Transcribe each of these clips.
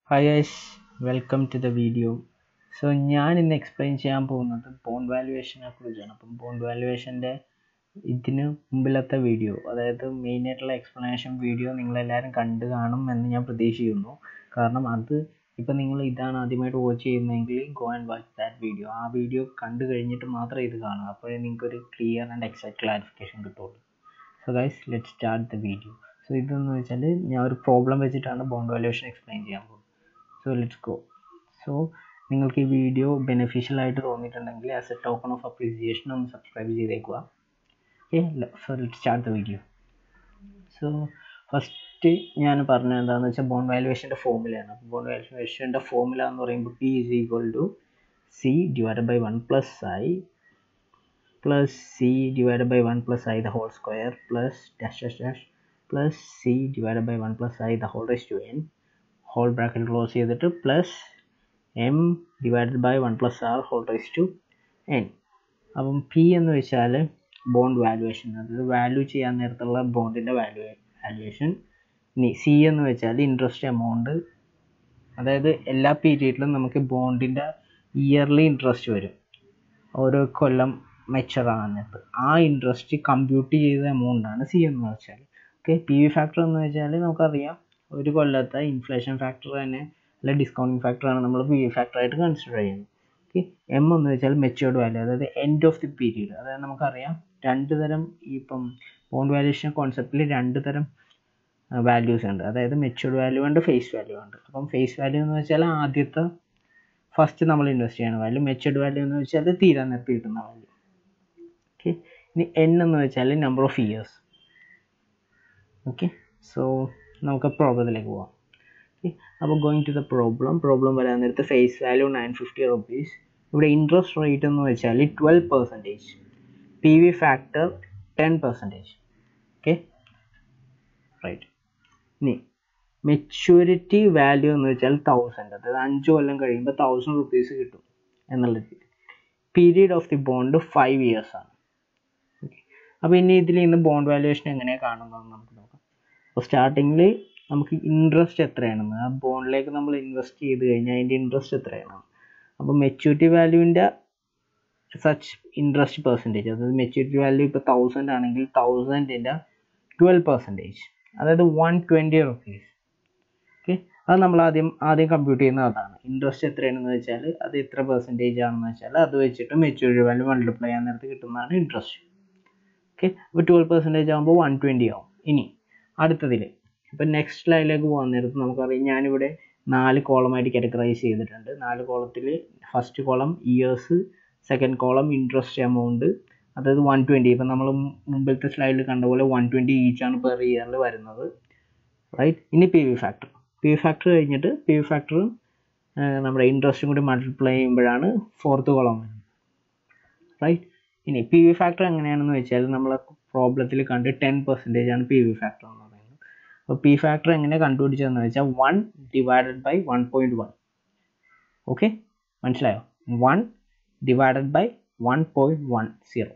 hi guys welcome to the video so ഞാൻ ഇന്ന് explain ചെയ്യാൻ പോകുന്നത് ബോണ്ട് വാല്യുവേഷനെ കുറിച്ചാണ് അപ്പം ബോണ്ട് വാല്യുവേഷൻ്റെ ഇതിന് മുമ്പിലത്തെ വീഡിയോ അതായത് മെയിൻ ആയിട്ടുള്ള എക്സ്പ്ലനേഷൻ വീഡിയോ നിങ്ങളെല്ലാവരും കണ്ടു കാണും എന്ന് ഞാൻ പ്രതീക്ഷിക്കുന്നു കാരണം അത് ഇപ്പം നിങ്ങൾ ഇതാണ് ആദ്യമായിട്ട് വാച്ച് ചെയ്യുന്നതെങ്കിൽ go and watch that video ആ വീഡിയോ കണ്ടു കഴിഞ്ഞിട്ട് മാത്രമേ ഇത് കാണൂ അപ്പോഴേ നിങ്ങൾക്കൊരു ക്ലിയർ ആൻഡ് എക്സാക്ട് ക്ലാരിഫിക്കേഷൻ കിട്ടുള്ളൂ so guys let start the video so ഇതെന്ന് വെച്ചാൽ ഞാൻ ഒരു പ്രോബ്ലം വെച്ചിട്ടാണ് ബോണ്ട് വാല്യുവേഷൻ എക്സ്പ്ലെയിൻ ചെയ്യാൻ പോകുന്നത് സോ ലെറ്റ്സ് ഗോ സോ നിങ്ങൾക്ക് ഈ വീഡിയോ ബെനിഫിഷ്യൽ ആയിട്ട് തോന്നിയിട്ടുണ്ടെങ്കിൽ as a token of appreciation ഒന്ന് സബ്സ്ക്രൈബ് ചെയ്തേക്കുക okay so let start the video so first ഞാൻ പറഞ്ഞത് എന്താണെന്ന് വെച്ചാൽ ബോണ്ട് വാല്യുവേഷൻ്റെ ഫോമുലയാണ് അപ്പോൾ ബോണ്ട് വാല്യുവേഷൻ്റെ ഫോമുല എന്ന് പറയുമ്പോൾ P is equal to C divide by one plus I plus c divided by 1 plus i the whole square plus dash dash dash plus c divided by 1 plus i the whole raised to n whole bracket close ചെയ്തിട്ട് plus m divided by 1 plus r whole raised to n അപ്പം p എന്ന് വെച്ചാൽ bond valuation അതായത് value ചെയ്യാൻ നേരത്തുള്ള ബോണ്ടിൻ്റെ value valuation ഇനി C എന്ന് വെച്ചാൽ ഇൻട്രസ്റ്റ് എമൗണ്ട് അതായത് എല്ലാ പീരീഡിലും നമുക്ക് ബോണ്ടിൻ്റെ ഇയർലി ഇൻട്രസ്റ്റ് വരും ഓരോ കൊല്ലം മെച്ചർ ആകുന്നത് ആ ഇൻട്രസ്റ്റ് കമ്പ്യൂട്ട് ചെയ്ത എമൗണ്ട് ആണ് സി എന്ന് വെച്ചാൽ ഓക്കെ പി വി ഫാക്ടർ എന്ന് വെച്ചാൽ നമുക്കറിയാം ഒരു കൊല്ലത്തെ ഇൻഫ്ലേഷൻ ഫാക്ടർ തന്നെ അല്ല ഡിസ്കൗണ്ടിങ് ഫാക്ടറാണ് നമ്മൾ പി വി ഫാക്ടർ ആയിട്ട് കൺസിഡർ ചെയ്യുന്നത് ഓക്കെ എം എന്ന് വെച്ചാൽ മെച്ചുവേർഡ് വാല്യൂ അതായത് എൻഡ് ഓഫ് ദി പീരീഡ് അതായത് നമുക്കറിയാം രണ്ട് തരം ഇപ്പം ബോണ്ട് വാല്യൂഷൻ കോൺസെപ്റ്റിൽ രണ്ട് തരം വാല്യൂസ് ഉണ്ട് അതായത് മെച്ചുവേർഡ് വാല്യൂ ഉണ്ട് ഫേസ് വാല്യൂ ഉണ്ട് അപ്പം ഫേസ് വാല്യൂ എന്ന് വെച്ചാൽ ആദ്യത്തെ ഫസ്റ്റ് നമ്മൾ ഇൻവെസ്റ്റ് ചെയ്യുന്ന വാല്യൂ മെച്ചുവേർഡ് വാല്യൂ എന്ന് വെച്ചാൽ തീരാൻ നേരത്ത് കിട്ടുന്ന വാല്യൂ ഓക്കെ ഇനി എൻ എന്ന് വെച്ചാൽ number of years okay so നമുക്ക് പ്രോബ്ലത്തിലേക്ക് പോവാം ഓക്കെ അപ്പോൾ going to the problem problem വരാൻ നേരത്ത് face value nine fifty rupees ഇവിടെ ഇൻട്രസ്റ്റ് റേറ്റ് എന്ന് വെച്ചാൽ twelve percentage P V factor ten percentage okay right ഇനി മെച്യൂരിറ്റി വാല്യൂ എന്ന് വെച്ചാൽ തൗസൻഡ് അതായത് അഞ്ച് കൊല്ലം കഴിയുമ്പോൾ തൗസൻഡ് റുപ്പീസ് കിട്ടും എന്നുള്ള രീതി period of the bond five years ആണ് ഓക്കെ അപ്പോൾ ഇനി ഇതിൽ ഇന്ന് ബോണ്ട് വാല്യുവേഷൻ എങ്ങനെയാണ് കാണുന്നതെന്ന് നമുക്ക് നോക്കാം അപ്പോൾ സ്റ്റാർട്ടിങ്ങിൽ നമുക്ക് ഇൻട്രസ്റ്റ് എത്രയാണെന്ന് ആ ബോണ്ടിലേക്ക് നമ്മൾ ഇൻവെസ്റ്റ് ചെയ്ത് കഴിഞ്ഞാൽ അതിൻ്റെ ഇൻട്രസ്റ്റ് എത്രയാണ് അപ്പോൾ മെച്യൂരിറ്റി വാല്യൂവിൻ്റെ സച്ച് ഇൻട്രസ്റ്റ് പെർസെൻറ്റേജ് അതായത് മെച്യൂരിറ്റി വാല്യൂ ഇപ്പോൾ തൗസൻഡ് ആണെങ്കിൽ തൗസൻഡിൻ്റെ ട്വൽവ് പെർസെൻറ്റേജ് അതായത് വൺ ട്വൻറ്റി റുപ്പീസ് ഓക്കെ അത് നമ്മൾ ആദ്യം ആദ്യം കമ്പ്യൂട്ട് ചെയ്യുന്നത് അതാണ് ഇൻട്രസ്റ്റ് എത്രയാണെന്ന് വെച്ചാൽ അത് എത്ര പെർസെൻറ്റേജ് ആണെന്ന് വെച്ചാൽ അത് വെച്ചിട്ട് മെച്യൂരിറ്റി വാല്യൂ മൾട്ടിപ്ലൈ ചെയ്യാൻ നേരത്ത് കിട്ടുന്നതാണ് ഇൻട്രസ്റ്റ് ഓക്കെ അപ്പോൾ ട്വൽവ് പെർസെൻറ്റേജ് ആകുമ്പോൾ വൺ ട്വൻറ്റി ആവും ഇനി അടുത്തതിൽ ഇപ്പം നെക്സ്റ്റ് ലൈനിലേക്ക് പോകാൻ നേരത്ത് നമുക്കറിയാം ഞാനിവിടെ നാല് കോളമായിട്ട് കാറ്റഗറൈസ് ചെയ്തിട്ടുണ്ട് നാല് കോളത്തിൽ first column years second column interest amount അതായത് വൺ ട്വൻറ്റി ഇപ്പം നമ്മൾ മുമ്പിലത്തെ സ്ലൈഡിൽ കണ്ട പോലെ വൺ ട്വൻറ്റി ഈച്ചാണ് പെർ ഇയറിൽ വരുന്നത് റൈറ്റ് ഇനി P V factor P V factor കഴിഞ്ഞിട്ട് പി വി ഫാക്ടറും നമ്മുടെ ഇൻട്രസ്റ്റും കൂടി മൾട്ടിപ്ലൈ ചെയ്യുമ്പോഴാണ് ഫോർത്ത് കോളം വരുന്നത് റൈറ്റ് ഇനി പി വി ഫാക്ടർ എങ്ങനെയാണെന്ന് വെച്ചാൽ നമ്മൾ പ്രോബ്ലത്തിൽ കണ്ട് ടെൻ പെർസെൻറ്റേജ് ആണ് പി വി ഫാക്ടർ എന്ന് പറയുന്നത് അപ്പോൾ പി ഫാക്ടർ എങ്ങനെ കണ്ടുപിടിച്ചതെന്ന് വെച്ചാൽ one divided by one point one okay മനസ്സിലായോ one divided by one point one zero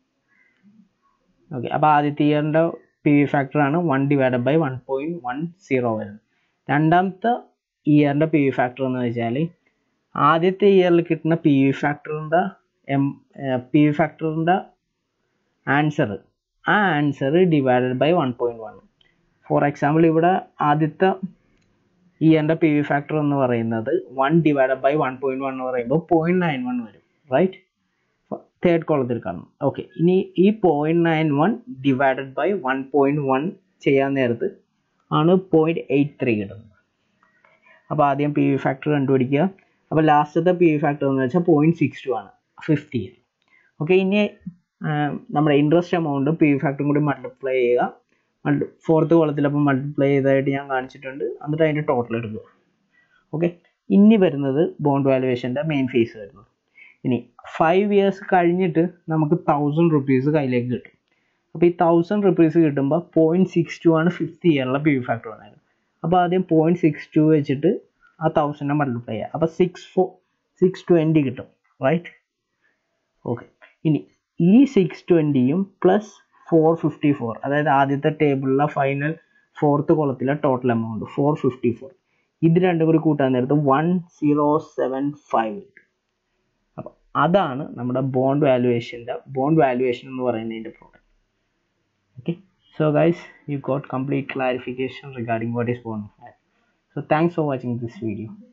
okay അപ്പോൾ ആദ്യത്തെ ഇയറിൻ്റെ പി വി ഫാക്ടറാണ് one divided by one point one zero വരുന്നത് രണ്ടാമത്തെ ഇയറിൻ്റെ പി വി ഫാക്ടർ എന്ന് വെച്ചാൽ ആദ്യത്തെ ഇയറിൽ കിട്ടുന്ന പി വി ഫാക്ടറിൻ്റെ എം പി വി ഫാക്ടറിൻ്റെ ആൻസർ ആ answer divided by one point one for example ഇവിടെ ആദ്യത്തെ ഇയറിൻ്റെ പി വി ഫാക്ടർ എന്ന് പറയുന്നത് one divided by one point one എന്ന് പറയുമ്പോൾ പോയിൻറ്റ് നയൻ വൺ വരും റൈറ്റ് തേർഡ് കോളത്തിൽ കാണും ഓക്കെ ഇനി ഈ point nine one divided by one point one ചെയ്യാൻ നേരത്ത് ആണ് പോയിൻറ്റ് എയ്റ്റ് ത്രീ കിട്ടുന്നത് അപ്പോൾ ആദ്യം പി വി ഫാക്ടർ കണ്ടുപിടിക്കുക അപ്പോൾ ലാസ്റ്റത്തെ പി വി ഫാക്ടർ എന്ന് വെച്ചാൽ പോയിൻറ്റ് സിക്സ് ടു ആണ് ഫിഫ്റ്റി ഓക്കെ ഇനി നമ്മുടെ ഇൻട്രസ്റ്റ് എമൗണ്ടും പി വി ഫാക്ടറും കൂടി മൾട്ടിപ്ലൈ ചെയ്യുക മൾട്ടി ഫോർത്ത് കോളത്തിൽ അപ്പം മൾട്ടിപ്ലൈ ചെയ്തതായിട്ട് ഞാൻ കാണിച്ചിട്ടുണ്ട് എന്നിട്ട് അതിൻ്റെ ടോട്ടൽ എടുക്കുക ഓക്കെ ഇനി വരുന്നത് ബോണ്ട് വാലുവേഷൻ്റെ മെയിൻ ഫേസ് വരുന്നത് ഇനി ഫൈവ് ഇയേഴ്സ് കഴിഞ്ഞിട്ട് നമുക്ക് തൗസൻഡ് റുപ്പീസ് കയ്യിലേക്ക് കിട്ടും അപ്പോൾ ഈ തൗസൻഡ് റുപ്പീസ് കിട്ടുമ്പോൾ പോയിൻറ്റ് സിക്സ് ടു ആണ് ഫിഫ്ത്ത് ഇയറിലെ പി വി ഫാക്ടർ വന്നത് അപ്പോൾ ആദ്യം പോയിൻറ്റ് സിക്സ് ടു വെച്ചിട്ട് ആ തൗസൻഡിനെ മൾട്ടിപ്ലൈ ചെയ്യുക അപ്പോൾ സിക്സ് ഫോ സിക്സ് ട്വൻറ്റി കിട്ടും റൈറ്റ് ഓക്കെ ഇനി ഈ സിക്സ് ട്വൻറ്റിയും പ്ലസ് ഫോർ ഫിഫ്റ്റി ഫോർ അതായത് ആദ്യത്തെ ടേബിളിലെ ഫൈനൽ ഫോർത്ത് കോളത്തിലെ total amount four fifty four ഇത് രണ്ടും കൂടി കൂട്ടാൻ നേരത്ത് വൺ സീറോ സെവൻ ഫൈവ് അപ്പം അതാണ് നമ്മുടെ ബോണ്ട് വാല്യുവേഷൻ്റെ ബോണ്ട് വാല്യുവേഷൻ എന്ന് പറയുന്നതിൻ്റെ product okay so guys you got complete clarification regarding what is bond value so thanks for watching this video